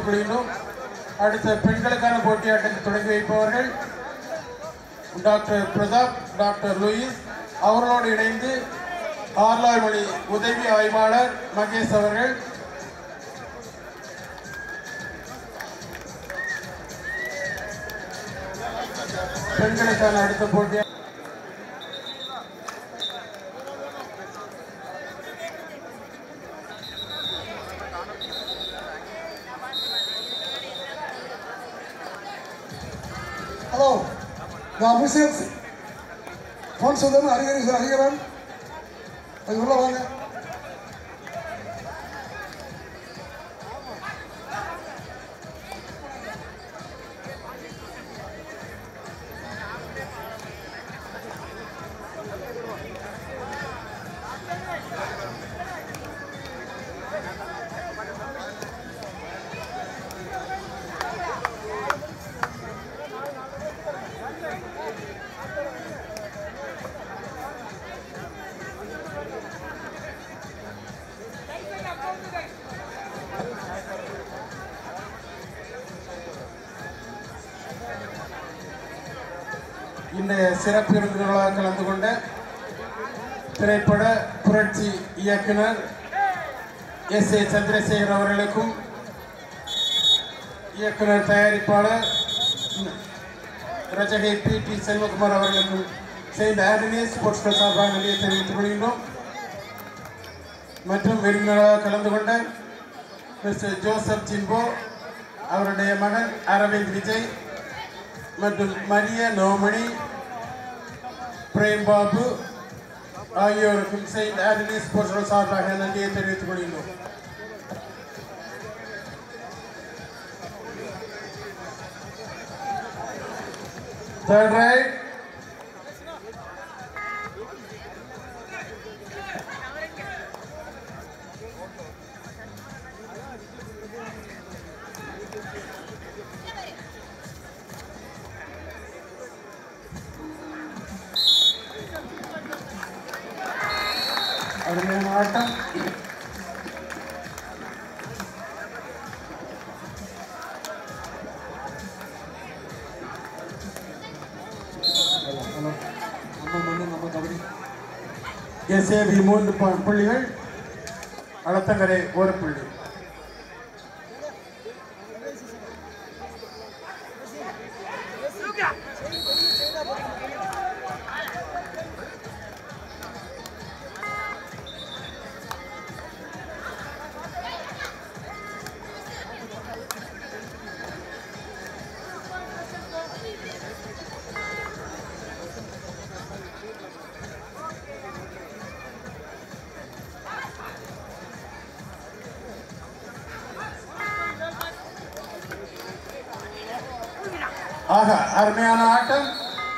தெரிவித்துக் கொள்கின்றோம் அடுத்த பெண்களுக்கான போட்டியாட்டத்தை தொடங்கி வைப்பவர்கள் டாக்டர் பிரதாப் டாக்டர் லூயிஸ் அவர்களோடு இணைந்து ஆர்லாய் மொழி உதவி ஆய்வாளர் மகேஷ் அவர்கள் பெண்களுக்கான அடுத்த போட்டியா ஹலோ நான் மிஸ்ஸஸ் ஃபோன் சொல்லுங்க ஹரிஹரி சார் ஹரிஹரன் அது உள்ள வாங்க இந்த சிறப்பு விருந்தினர்களாக கலந்து கொண்ட திரைப்பட புரட்சி இயக்குனர் எஸ் ஏ சந்திரசேகர் அவர்களுக்கும் இயக்குனர் தயாரிப்பாளர் ரஜகை பி டி செல்வகுமார் அவர்களுக்கும் செயின்ட் ஆண்டனி ஸ்போர்ட்ஸ் கிளப் சார்பாக நன்றியை தெரிவித்துக் கொள்கின்றோம் மற்றும் விருந்தினராக கலந்து கொண்ட மிஸ்டர் ஜோசப் ஜின்போ அவருடைய மகன் அரவிந்த் விஜய் மற்றும் மரிய நோமணி பிரேம் பாபு ஆகியோருக்கும் செயின்ட் ஆண்டனி ஸ்போர்ட்ஸ் சார்பாக நன்றியை தெரிவித்துக் கொள்கின்றோம் Third right. அருமையான ஆட்டம் நம்ம மண்ணு நம்ம கபடி எஸ்ஏபி மூன்று ப- புள்ளிகள் அளத்தங்கரை ஒரு புள்ளி ஆக அருமையான ஆட்டம்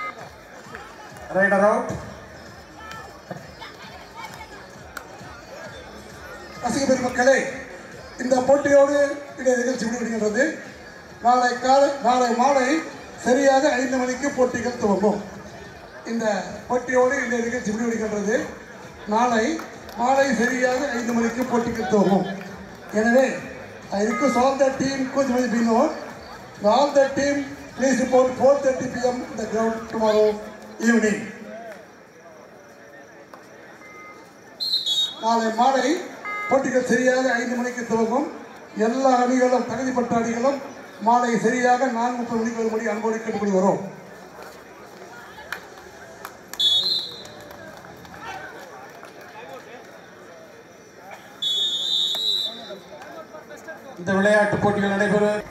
ரைடர் அவுட் ரசிக பெருமக்களே இந்த போட்டியோடு இந்த நிகழ்ச்சி முடிவடைகின்றது நாளை காலை நாளை மாலை சரியாக ஐந்து மணிக்கு போட்டிகள் துவங்கும் இந்த போட்டியோடு இந்த நிகழ்ச்சி முடிவடைகின்றது நாளை மாலை சரியாக ஐந்து மணிக்கு போட்டிகள் துவங்கும் எனவே I request all the team, Coach Mani Bino, all the team, please report 4.30 p.m. in the ground tomorrow evening. நாளை மாலை போட்டிகள் சரியாக ஐந்து மணிக்கு துவங்கும் எல்லா அணிகளும் தகுதிப்பட்ட அணிகளும் மாலை சரியாக நான்கு முப்பது மணிக்கு வரும்படி அன்போடு கேட்டுக்கொள்கிறோம் இந்த விளையாட்டு போட்டிகள் நடைபெறும்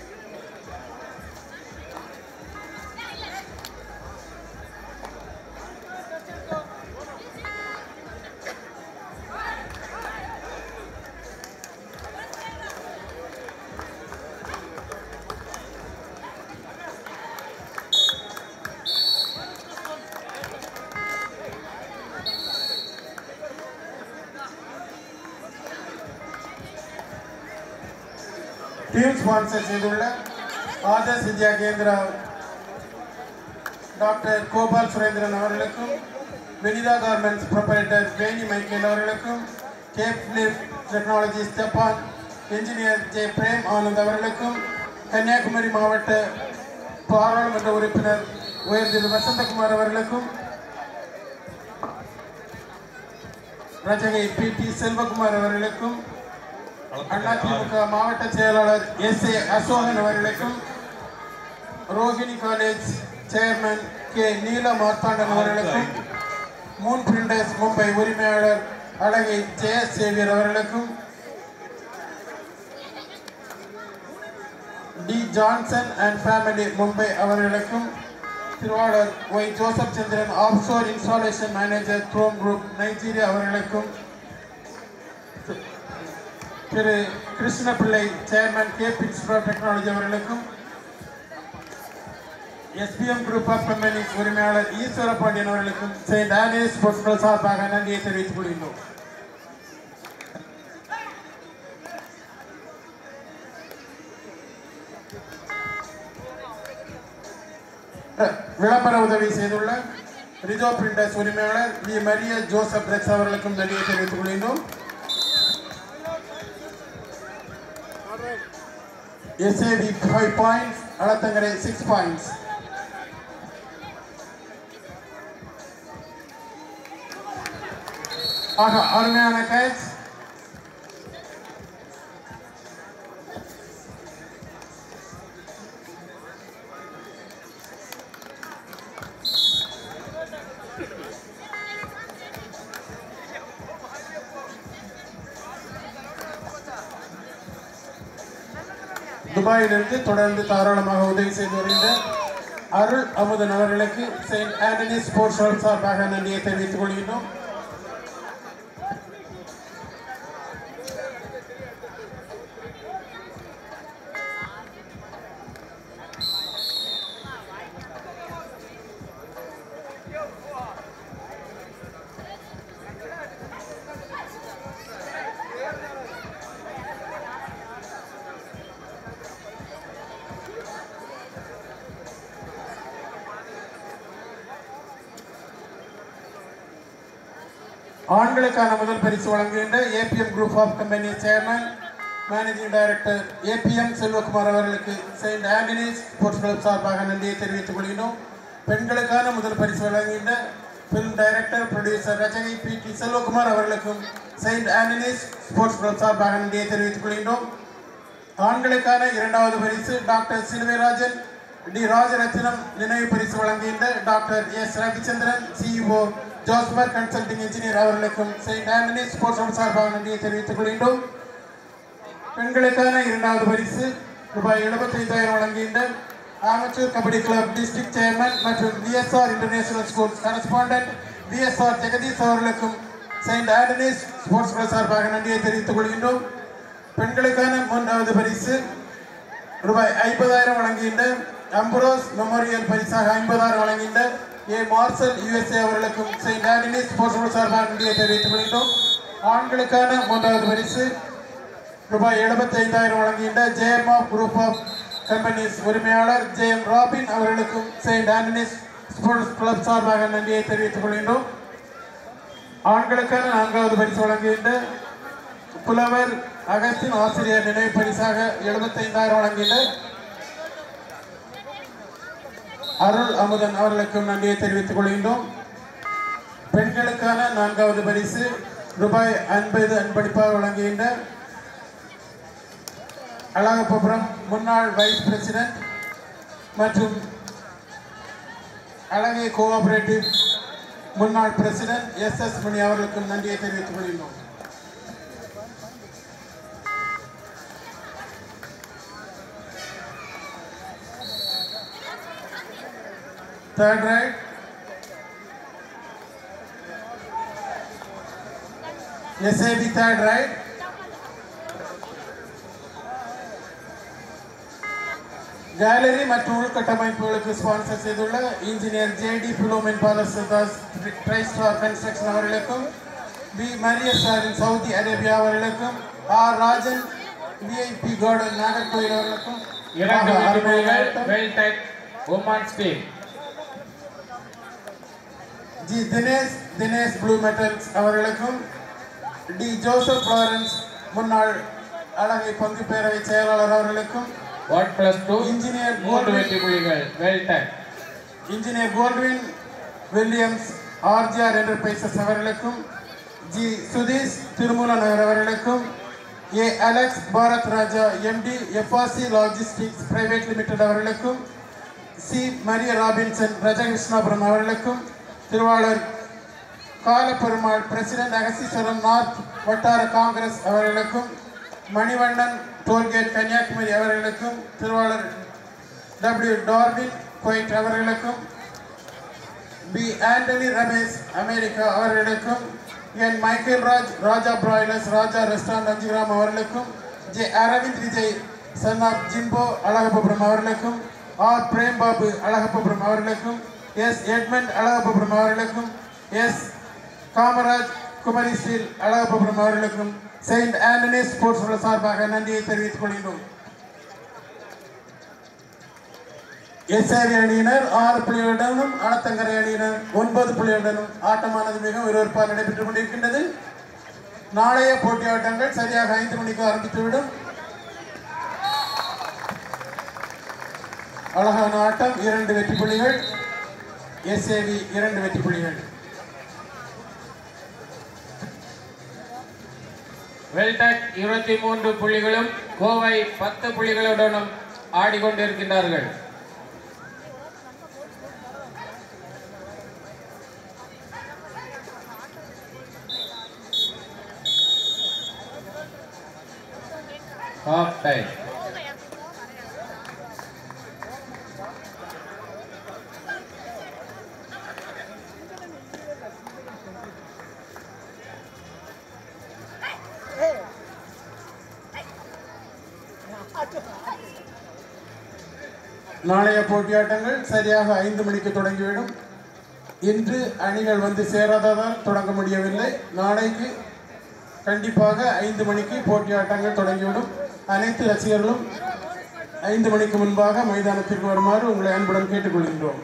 டீம் ஸ்பான்சர் செய்துள்ள ஆதர்ஸ் வித்யா கேந்திரா டாக்டர் கோபால் சுரேந்திரன் அவர்களுக்கும் Vanitha garments proprietor Veni Michael அவர்களுக்கும் கேப் லிப் technology Japan engineer J Prem Anand அவர்களுக்கும் கன்னியாகுமரி மாவட்ட பாராளுமன்ற உறுப்பினர் உயர்திரு வசந்தகுமார் அவர்களுக்கும் ரஜகை பி டி செல்வகுமார் அவர்களுக்கும் அதிமுக மாவட்ட செயலாளர் எஸ் ஏ அசோகன் அவர்களுக்கும் ரோகிணி காலேஜ் சேர்மன் கே நீல மார்த்தாண்டன் அவர்களுக்கும் மூன் பிரிண்டர்ஸ் மும்பை உரிமையாளர் அழகை ஜெய சேவியர் அவர்களுக்கும் D Johnson and family Mumbai அவர்களுக்கும் திருவாளர் Y Joseph Chandran offshore installation manager Chrome group Nigeria அவர்களுக்கும் திரு கிருஷ்ணபிள்ளை சேர்மன் கே பிக்ஸ்ப்ரோ டெக்னாலஜி அவர்களுக்கும் எஸ்பிஎம் குரூப் ஆஃப் கம்பெனிஸ் உரிமையாளர் ஈஸ்வர பாண்டியன் அவர்களுக்கும் செயின்ட் ஆனியஸ் ஸ்போர்ட்ஸ்கள் சார்பாக நன்றியை தெரிவித்துக் கொள்கின்றோம் விளம்பர உதவி செய்துள்ள ரிஜோ பிரிண்டர்ஸ் உரிமையாளர் வி மரிய ஜோசப் ரெக்ஸ் அவர்களுக்கும் நன்றியை தெரிவித்துக் கொள்கின்றோம் SAV five points Alathankarai six points ஆக அருமையான கேட்ச் துபாயிலிருந்து தொடர்ந்து தாராளமாக உதவி செய்து வருகின்ற அருள் அமுதன் அவர்களுக்கு செயின்ட் ஆண்டனி ஸ்போர்ட்ஸ் ஹால் சார்பாக நன்றியை தெரிவித்துக் கொள்கின்றோம் ஆண்களுக்கான முதல் பரிசு வழங்குகின்ற APM group of company chairman managing director APM Selvakumar அவர்களுக்கு செயின்ட் ஆண்டனிஸ் ஸ்போர்ட்ஸ் கிளப் சார்பாக நன்றியை தெரிவித்துக் கொள்கிறோம் பெண்களுக்கான முதல் பரிசு வழங்குகின்ற film director producer Rajini P T Selvakumar அவர்களுக்கும் செயின்ட் ஆண்டனிஸ் ஸ்போர்ட்ஸ் கிளப் சார்பாக நன்றியை தெரிவித்துக் கொள்கின்றோம் ஆண்களுக்கான இரண்டாவது பரிசு டாக்டர் சிலுவைராஜன் டி ராஜரத்னம் நினைவு பரிசு வழங்குகின்ற doctor S Ravichandran CEO Josper consulting engineer அவர்களுக்கும் செயின்ட் ஆண்டனி ஸ்போர்ட்ஸ் ஹவுஸ் சார்பாக நன்றியை தெரிவித்துக் கொள்கின்றோம் பெண்களுக்கான இரண்டாவது பரிசு ரூபாய் எழுபத்தைந்தாயிரம் வழங்குகின்ற amateur kabaddi club district chairman மற்றும் VSR international schools correspondent VSR Jagadeesh அவர்களுக்கும் செயின்ட் ஆண்டனிஸ் ஸ்போர்ட்ஸ் கிளப் சார்பாக நன்றியை தெரிவித்துக் கொள்கின்றோம் பெண்களுக்கான மூன்றாவது பரிசு ரூபாய் ஐம்பதாயிரம் வழங்குகின்ற அம்பரோஸ் மெமோரியல் பரிசாக ஐம்பதாயிரம் வழங்குகின்ற ஏ மார்சல் யுஎஸ்ஏ அவர்களுக்கும் செயின்ட் ஆண்டனி ஸ்போர்ட்ஸ் கிளப் சார்பாக நன்றியை தெரிவித்துக் கொள்கின்றோம் ஆண்களுக்கான மூன்றாவது பரிசு ரூபாய் எழுபத்தி ஐந்தாயிரம் வழங்குகின்ற ஜேஎம்ஆ குரூப் ஆஃப் கம்பெனிஸ் உரிமையாளர் ஜே எம் ராபின் அவர்களுக்கும் செயின்ட் ஆண்டனிஸ் ஸ்போர்ட்ஸ் கிளப் சார்பாக நன்றியை தெரிவித்துக் கொள்கின்றோம் ஆண்களுக்கான நான்காவது பரிசு வழங்குகின்ற புலவர் அகஸ்டின் ஆசிரியர் நினைவு பரிசாக எழுபத்தைந்தாயிரம் வழங்குகின்ற அருள் அமுதன் அவர்களுக்கும் நன்றியை தெரிவித்துக் கொள்கின்றோம் பெண்களுக்கான நான்காவது பரிசு ரூபாய் ஐம்பது அன்பளிப்பாக வழங்குகின்ற அழகப்பபுரம் முன்னாள் வைஸ் பிரசிடென்ட் மற்றும் அழகை கோஆபரேட்டிவ் முன்னாள் பிரசிடென்ட் எஸ் எஸ் மணி அவர்களுக்கும் நன்றியை தெரிவித்துக் கொள்கின்றோம் Third right. SAB third right. Gallery மற்றும் உள்கட்டமைப்புகளுக்கு ஸ்பான்சர் செய்துள்ள இன்ஜினியர் ஜேடி பிலோமின் பாலசதாஸ் ட்ரைஸ்டார் கன்ஸ்ட்ரக்ஷன் அவர்களுக்கும் பி மரியசாரின் சவுதி அரேபியா அவர்களுக்கும் R Rajan VIP garden Nagercoil அவர்களுக்கும் இரண்டு ஆக, அருமையான வெற்றிப்புள்ளிகள் ஆட்டம். Veltech women's team G Dinesh Dinesh blue metals அவர்களுக்கும் டி ஜோசப் ஃப்ளாரன்ஸ் முன்னாள் அழகை பங்கு பேரவை செயலாளர் அவர்களுக்கும் ஒன் பிளஸ் டூ இன்ஜினியர் மூன்று கோல்வின் வெற்றி புள்ளிகள் well done engineer Colvin Williams RGR enterprises அவர்களுக்கும் ஜி சுதீஷ் திருமூல நகர் அவர்களுக்கும் A Alex Bharath Raja MD FRC logistics private limited அவர்களுக்கும் சி மரிய ராபின்சன் ரஜகிருஷ்ணாபுரம் அவர்களுக்கும் திருவாளர் காலப்பெருமாள் பிரசிடென்ட் அகசீஸ்வரம் நார்த் வட்டார காங்கிரஸ் அவர்களுக்கும் மணிவண்ணன் டோல்கேட் கன்னியாகுமரி அவர்களுக்கும் திருவாளர் டபிள்யூ டார்வின் குவைட் அவர்களுக்கும் பி ஆண்டனி ரமேஷ் அமெரிக்கா அவர்களுக்கும் N Michael Raj Raja broilers Raja restaurant Anjugramam அவர்களுக்கும் J Aravind Vijay son of Jimbo Azhagapuram அவர்களுக்கும் ஆர் பிரேம் பாபு அழகபுரம் அவர்களுக்கும் எஸ் எட்மண்ட் அழகபுரம் அவர்களுக்கும் எஸ் காமராஜ் குமரி ஸ்டீல் அழகபுரம் அவர்களுக்கும் செயின்ட் ஆண்டனி ஸ்போர்ட்ஸ் சார்பாக நன்றியை தெரிவித்துக் கொள்கிறோம் எஸ்ஆரி அணியினர் ஆறு புள்ளிகளுடனும் ஆனத்தங்கரை அணியினர் ஒன்பது புள்ளிகளுடனும் ஆட்டமானது மிகவும் விறுவிறுப்பாக நடைபெற்றுக் கொண்டிருக்கின்றது நாளைய போட்டியாட்டங்கள் சரியாக ஐந்து மணிக்கு ஆரம்பித்துவிடும் அழகான ஆட்டம் இரண்டு வெற்றி புள்ளிகள் எஸ்ஏவி இரண்டு வெற்றி புள்ளிகள் வெல்டெக் இருபத்தி மூன்று புள்ளிகளும் கோவை பத்து புள்ளிகளுடனும் ஆடிக்கொண்டிருக்கின்றார்கள் Half time. நாளைய போட்டியாட்டங்கள் சரியாக ஐந்து மணிக்கு தொடங்கிவிடும் இன்று அணிகள் வந்து சேராததால் தொடங்க முடியவில்லை நாளைக்கு கண்டிப்பாக ஐந்து மணிக்கு போட்டியாட்டங்கள் தொடங்கிவிடும் அனைத்து ரசிகர்களும் ஐந்து மணிக்கு முன்பாக மைதானத்திற்கு வருமாறு உங்களை அன்புடன் கேட்டுக்கொள்கின்றோம்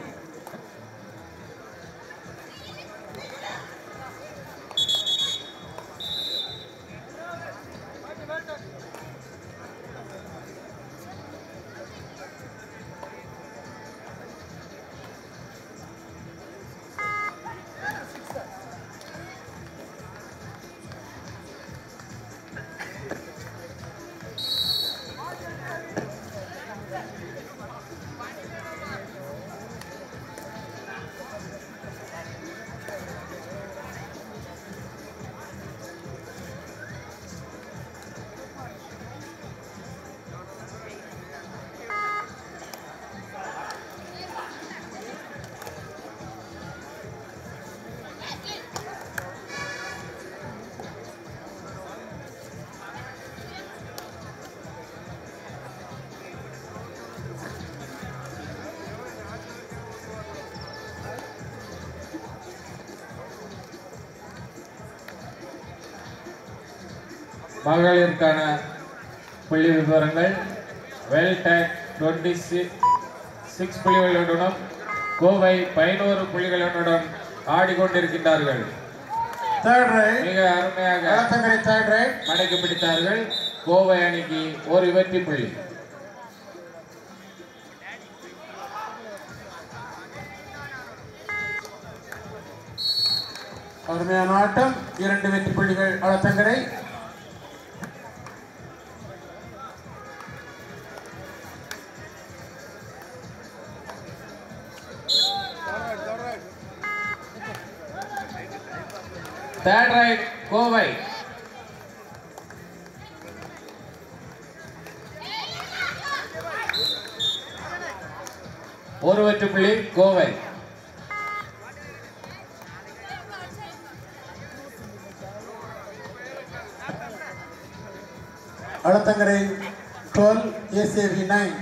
மகளிருக்கான புள்ளி விவரங்கள் வெல்டெக் டுவெண்ட்டி சிக்ஸ் புள்ளிகளுடனும் கோவை பதினோரு புள்ளிகளுடனும் ஆடிக்கொண்டிருக்கின்றார்கள் தேர்ட் ரைட் மிக அருமையாக களத்தங்கரை தேர்ட் ரைட் மடக்கி பிடித்தார்கள் கோவை அணிக்கு ஒரு வெற்றி புள்ளி அருமையான ஆட்டம் இரண்டு வெற்றி புள்ளிகள் களத்தங்கரை தேர்ட் ரைட் கோவை ஒரு வெற்றி புள்ளி Kovai Kalathankarai twelve ACAV nine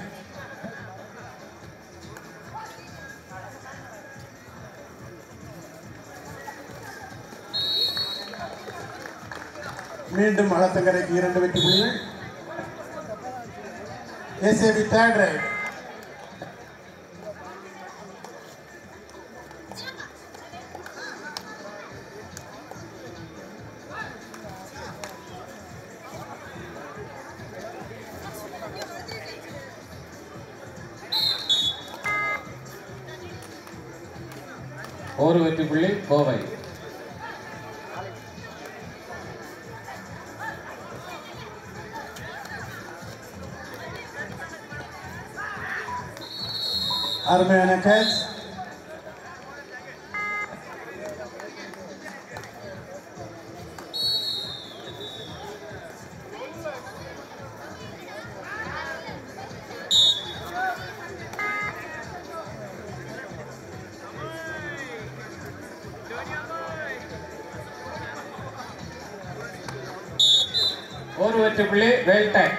மீண்டும் களத்தங்கரைக்கு இரண்டு வெற்றி புள்ளிகள் ஏசிஏவி தேர்ட் ரைட் ஒரு வெற்றி புள்ளி கோவை அருமையான கேட்ச் ஒரு வெற்றி புள்ளி வெல்டன்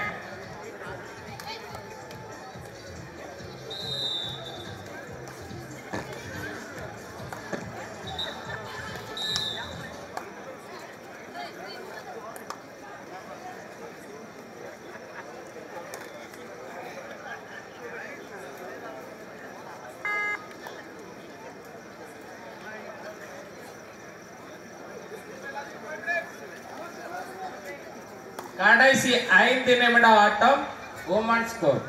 கடைசி ஐந்து நிமிட ஆட்டம் உமன் ஸ்கோர்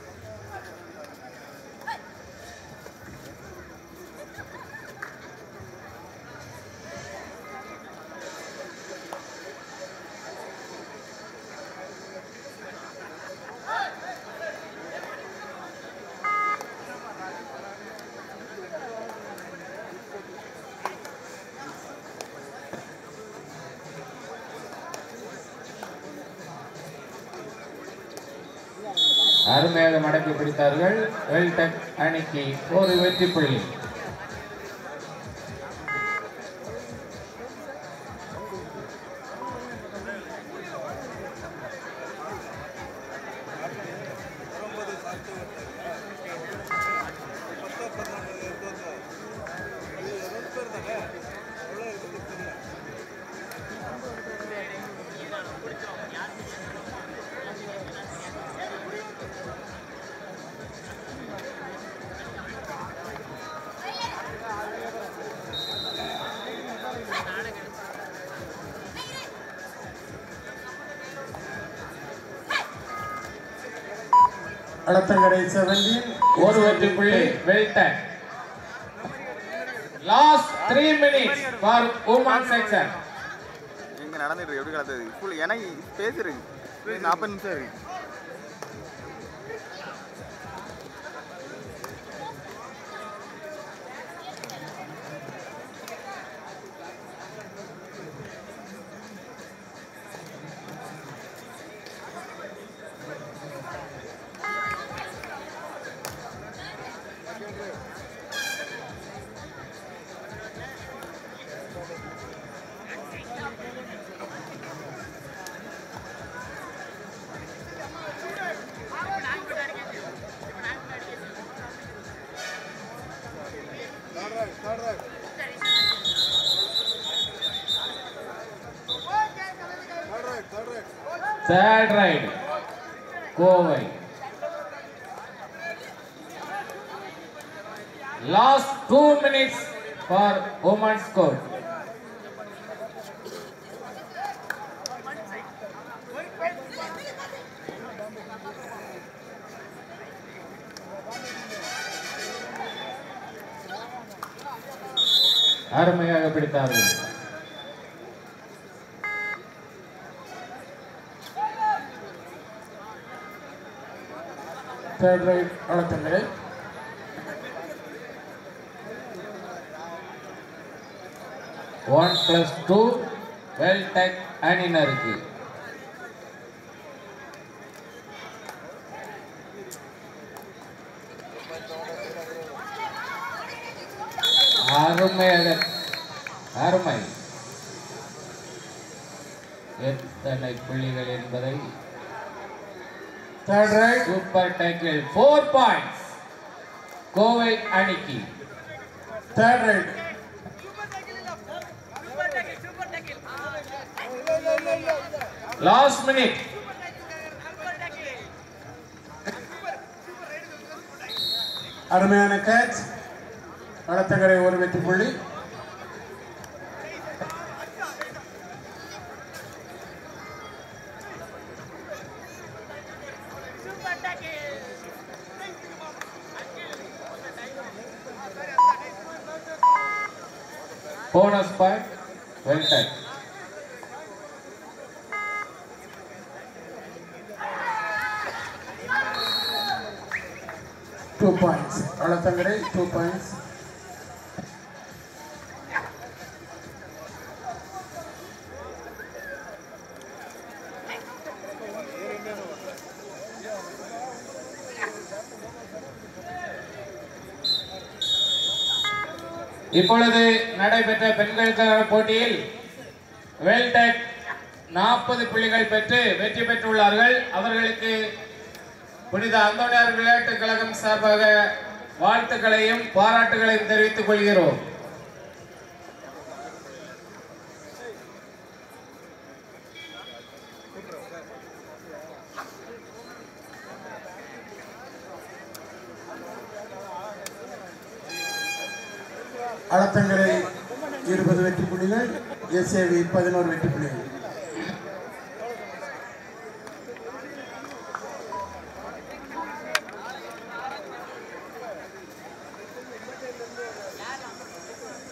அருமையாக மடக்கி பிடித்தார்கள் வெல்டெக் அணிக்கு ஒரு வெற்றி புள்ளி அடுத்தங்கரை செவன்டீன் ஒரு வெற்றி புள்ளி well done last three minutes for women section இங்க நடந்துட்டு இருக்கு எப்படி கிடந்தது ஃபுல் எனக்கு ஸ்பேஸ் இருக்கு நாற்பது நிமிஷம் இருக்கு third raid Kovai last two minutes for women score அருமையாக பிடித்தார்கள் third raid Aduthangarai one plus two Veltech அணியினருக்கு அருமையாக அருமை எத்தனை புள்ளிகள் என்பதை third raid super tackle four points Kovai அணிக்கு தேர்ட் ரைட் லாஸ்ட் மினிட் அருமையான கேட்ச் அடுத்தங்கரை ஒரு வெற்றி புள்ளி bonus point well done two points Alathangarai two points இப்பொழுது நடைபெற்ற பெண்களுக்கான போட்டியில் வேல்டெக் நாற்பது புள்ளிகள் பெற்று வெற்றி பெற்றுள்ளார்கள் அவர்களுக்கு புனித அந்தோனியார் விளையாட்டுக் கழகம் சார்பாக வாழ்த்துக்களையும் பாராட்டுகளையும் தெரிவித்துக் கொள்கிறோம் அளத்தங்கரை இருபது வெற்றி புள்ளிகள் எஸ்ஏவி பதினோரு வெற்றி புள்ளிகள்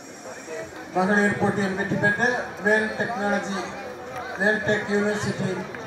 மகளிர் போட்டியில் வெற்றி பெற்ற Vel technology Vel tech university